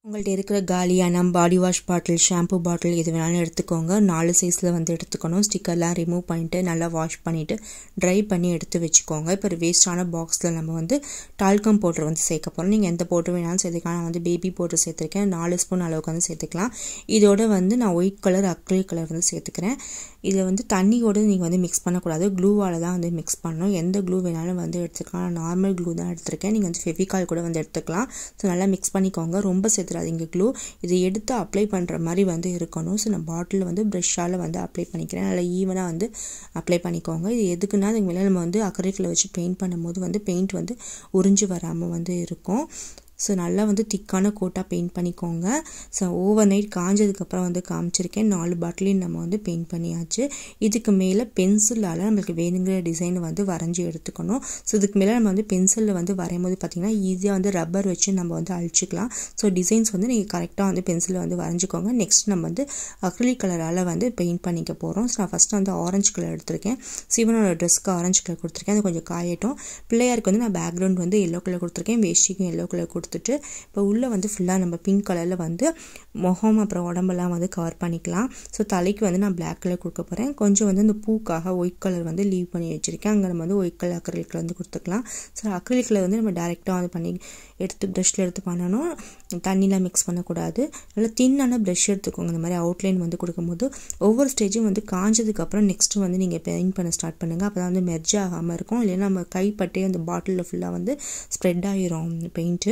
உங்கள்கிட்ட இருக்கிற காலியான பாடி வாஷ் பாட்டில் ஷாம்பு பாட்டில் எது வேணாலும் எடுத்துக்கோங்க நாலு சைஸில் வந்து எடுத்துக்கணும் ஸ்டிக்கர்லாம் ரிமூவ் பண்ணிவிட்டு நல்லா வாஷ் பண்ணிவிட்டு ட்ரை பண்ணி எடுத்து வச்சுக்கோங்க இப்போ ஒரு வேஸ்டான பாக்ஸில் நம்ம வந்து டால்கம் பவுடர் வந்து சேர்க்க போகிறோம் நீங்கள் எந்த பவுடர் வேணாலும் சேர்த்துக்கலாம் நான் வந்து பேபி பவுடர் சேர்த்துருக்கேன் நாலு ஸ்பூன் அளவுக்கு வந்து சேர்த்துக்கலாம் இதோட வந்து நான் ஒயிட் கலர் அக்ரில் கலர் வந்து சேர்த்துக்கிறேன் இதில் வந்து தண்ணியோடு நீங்கள் வந்து மிக்ஸ் பண்ணக்கூடாது க்ளூவால் தான் வந்து மிக்ஸ் பண்ணணும் எந்த க்ளூ வேணாலும் வந்து எடுத்துக்கலாம் நான் நார்மல் க்ளூ தான் எடுத்திருக்கேன் நீங்கள் வந்து ஃபெவிகால் கூட வந்து எடுத்துக்கலாம் ஸோ நல்லா மிக்ஸ் பண்ணிக்கோங்க ரொம்ப சேர்த்துறாதீங்க க்ளூ இதை எடுத்து அப்ளை பண்ணுற மாதிரி வந்து இருக்கணும் ஸோ நான் பாட்டிலில் வந்து ப்ரெஷ்ஷால் வந்து அப்ளை பண்ணிக்கிறேன் நல்லா ஈவனாக வந்து அப்ளை பண்ணிக்கோங்க இது எதுக்குன்னா அதுக்கு மேலே நம்ம வந்து அக்கறைக்கில் வச்சு பெயிண்ட் பண்ணும்போது வந்து பெயிண்ட் வந்து உறிஞ்சு வராமல் வந்து இருக்கும் ஸோ நல்லா வந்து திக்கான கோட்டாக பெயிண்ட் பண்ணிக்கோங்க ஸோ ஓவர் நைட் காஞ்சதுக்கப்புறம் வந்து காமிச்சிருக்கேன் நாலு பாட்டிலையும் நம்ம வந்து பெயிண்ட் பண்ணியாச்சு இதுக்கு மேலே பென்சிலால் நம்மளுக்கு வேணுங்கிற டிசைனை வந்து வரைஞ்சி எடுத்துக்கணும் ஸோ இதுக்கு மேலே நம்ம வந்து பென்சிலில் வந்து வரையும்போது பார்த்திங்கன்னா ஈஸியாக வந்து ரப்பர் வச்சு நம்ம வந்து அழிச்சிக்கலாம் ஸோ டிசைன்ஸ் வந்து நீங்கள் கரெக்டாக வந்து பென்சிலில் வந்து வரைஞ்சிக்கோங்க நெக்ஸ்ட் நம்ம வந்து அக்ரிலிக் கலரால் வந்து பெயிண்ட் பண்ணிக்க போகிறோம் ஸோ நான் ஃபஸ்ட்டு வந்து ஆரஞ்சு கலர் எடுத்திருக்கேன் சிவனோட ட்ரெஸ்க்கு ஆரஞ்சு கலர் கொடுத்துருக்கேன் அது கொஞ்சம் காயட்டும் பிள்ளையாருக்கு வந்து நான் பேக்ரவுண்ட் வந்து எல்லோ கலர் கொடுத்துருக்கேன் வேஷ்டிக்கும் எல்லோ கலர் கொடுத்து கொடுத்துட்டு இப்போ உள்ளே வந்து ஃபுல்லாக நம்ம பிங்க் கலரில் வந்து முகம் அப்புறம் உடம்பெல்லாம் வந்து கவர் பண்ணிக்கலாம் ஸோ தலைக்கு வந்து நான் பிளாக் கலர் கொடுக்க போகிறேன் கொஞ்சம் வந்து இந்த பூக்காக ஒயிட் கலர் வந்து லீவ் பண்ணி வச்சுருக்கேன் அங்கே நம்ம வந்து ஒயிட் கலர் அக்ரிலிக் கலர் வந்து கொடுத்துக்கலாம் ஸோ அக்ரிலிக் கலர் வந்து நம்ம டேரெக்டாக வந்து பண்ணி எடுத்து ப்ரஷில் எடுத்து பண்ணணும் தண்ணியில் மிக்ஸ் பண்ணக்கூடாது நல்லா தின்னான ப்ரஷ் எடுத்துக்கோங்க இந்த மாதிரி அவுட்லைன் வந்து கொடுக்கும்போது ஒவ்வொரு ஸ்டேஜும் வந்து காஞ்சதுக்கப்புறம் நெக்ஸ்ட்டு வந்து நீங்கள் பெயிண்ட் பண்ண ஸ்டார்ட் பண்ணுங்கள் அப்போ தான் வந்து மெர்ஜ் ஆகாமல் இருக்கும் இல்லைன்னா நம்ம கைப்பட்டே அந்த பாட்டிலில் ஃபுல்லாக வந்து ஸ்ப்ரெட் ஆகிரும் பெயிண்ட்டு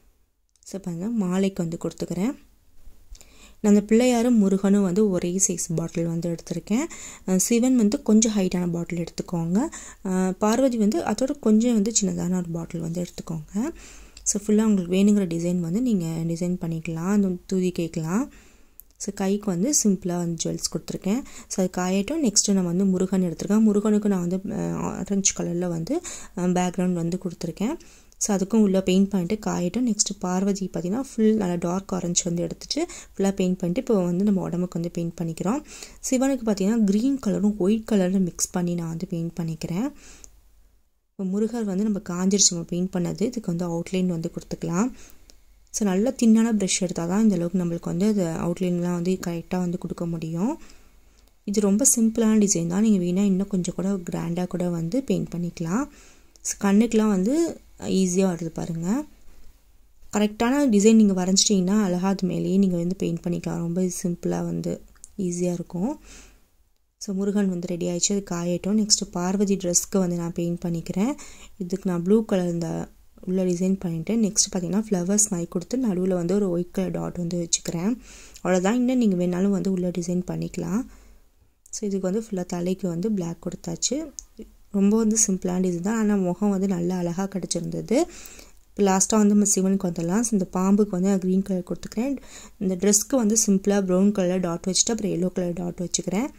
ஸோ பாருங்கள் மாலைக்கு வந்து கொடுத்துக்கிறேன் நான் அந்த பிள்ளையாரும் முருகனும் வந்து ஒரே சைஸ் பாட்டில் வந்து எடுத்திருக்கேன் சிவன் வந்து கொஞ்சம் ஹைட்டான பாட்டில் எடுத்துக்கோங்க பார்வதி வந்து அதோட கொஞ்சம் வந்து சின்னதான ஒரு பாட்டில் வந்து எடுத்துக்கோங்க ஸோ ஃபுல்லாக உங்களுக்கு வேணுங்கிற டிசைன் வந்து நீங்கள் டிசைன் பண்ணிக்கலாம் அந்த தூதி கேட்கலாம் ஸோ கைக்கு வந்து சிம்பிளாக வந்து ஜுவல்ஸ் கொடுத்துருக்கேன் ஸோ அது காயட்டும் நெக்ஸ்ட்டு நான் வந்து முருகன் எடுத்திருக்கேன் முருகனுக்கு நான் வந்து ஆரஞ்சு கலரில் வந்து பேக்ரவுண்ட் வந்து கொடுத்துருக்கேன் ஸோ அதுக்கும் உள்ளே பெயிண்ட் பண்ணிட்டு காயட்டும் நெக்ஸ்ட்டு பார்வதி பார்த்திங்கன்னா ஃபுல் நல்லா டார்க் ஆரஞ்சு வந்து எடுத்துகிட்டு ஃபுல்லாக பெயிண்ட் பண்ணிட்டு இப்போ வந்து நம்ம உடம்புக்கு வந்து பெயிண்ட் பண்ணிக்கிறோம் சிவனுக்கு பார்த்திங்கன்னா க்ரீன் கலரும் ஒயிட் கலரும் மிக்ஸ் பண்ணி நான் வந்து பெயிண்ட் பண்ணிக்கிறேன் இப்போ முருகர் வந்து நம்ம காஞ்சிருச்சு நம்ம பெயிண்ட் பண்ணது இதுக்கு வந்து அவுட்லைன் வந்து கொடுத்துக்கலாம் ஸோ நல்ல தின்னான ப்ரெஷ் எடுத்தால் தான் இந்தளவுக்கு நம்மளுக்கு வந்து அது அவுட்லைன்லாம் வந்து கரெக்டாக வந்து கொடுக்க முடியும் இது ரொம்ப சிம்பிளான டிசைன் தான் நீங்கள் வேணால் இன்னும் கொஞ்சம் கூட கிராண்டாக கூட வந்து பெயிண்ட் பண்ணிக்கலாம் ஸோ கண்ணுக்கெலாம் வந்து ஈஸியாக வருது பாருங்கள் கரெக்டான டிசைன் நீங்கள் வரைஞ்சிட்டிங்கன்னா அழகாக அது மேலேயே நீங்கள் வந்து பெயிண்ட் பண்ணிக்கலாம் ரொம்ப சிம்பிளாக வந்து ஈஸியாக இருக்கும் ஸோ முருகன் வந்து ரெடி ஆகிடுச்சு அது காயட்டும் நெக்ஸ்ட்டு பார்வதி ட்ரெஸ்க்கு வந்து நான் பெயிண்ட் பண்ணிக்கிறேன் இதுக்கு நான் ப்ளூ கலர் இந்த உள்ள டிசைன் பண்ணிவிட்டு நெக்ஸ்ட் பார்த்திங்கன்னா ஃப்ளவர்ஸ் மாதிரி கொடுத்து நடுவில் வந்து ஒரு ஒயிட் கலர் டாட் வந்து வச்சுக்கிறேன் அவ்வளோதான் இன்னும் நீங்கள் வேணாலும் வந்து உள்ளே டிசைன் பண்ணிக்கலாம் ஸோ இதுக்கு வந்து ஃபுல்லாக தலைக்கு வந்து பிளாக் கொடுத்தாச்சு ரொம்ப வந்து சிம்பிளான டிசைன் தான் ஆனால் முகம் வந்து நல்லா அழகாக கிடச்சிருந்தது இப்போ லாஸ்ட்டாக வந்து நம்ம சிவனுக்கு வந்துடலாம் இந்த பாம்புக்கு வந்து நான் க்ரீன் கலர் கொடுத்துக்கிறேன் இந்த ட்ரெஸ்க்கு வந்து சிம்பிளாக ப்ரௌன் கலர் டாட் வச்சுட்டு அப்புறம் எல்லோ கலர் டாட் வச்சுக்கிறேன்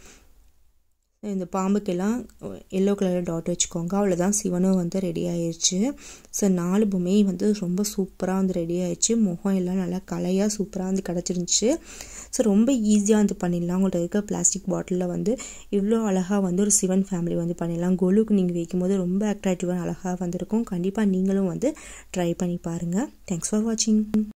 இந்த பாம்புக்கெல்லாம் எல்லோ கலர் டாட் வச்சுக்கோங்க அவ்வளோதான் சிவனும் வந்து ரெடி ஆயிடுச்சு ஸோ நாலு பொம்மையும் வந்து ரொம்ப சூப்பராக வந்து ரெடி ஆயிடுச்சு முகம் எல்லாம் நல்லா கலையாக சூப்பராக வந்து கிடச்சிருந்துச்சு ஸோ ரொம்ப ஈஸியாக வந்து பண்ணிடலாம் உங்கள்கிட்ட இருக்க பிளாஸ்டிக் பாட்டிலில் வந்து இவ்வளோ அழகாக வந்து ஒரு சிவன் ஃபேமிலி வந்து பண்ணிடலாம் கொலுக்கு நீங்கள் வைக்கும்போது ரொம்ப அட்ராக்டிவாக அழகாக வந்திருக்கும் கண்டிப்பாக நீங்களும் வந்து ட்ரை பண்ணி பாருங்கள் தேங்க்ஸ் ஃபார் வாட்சிங்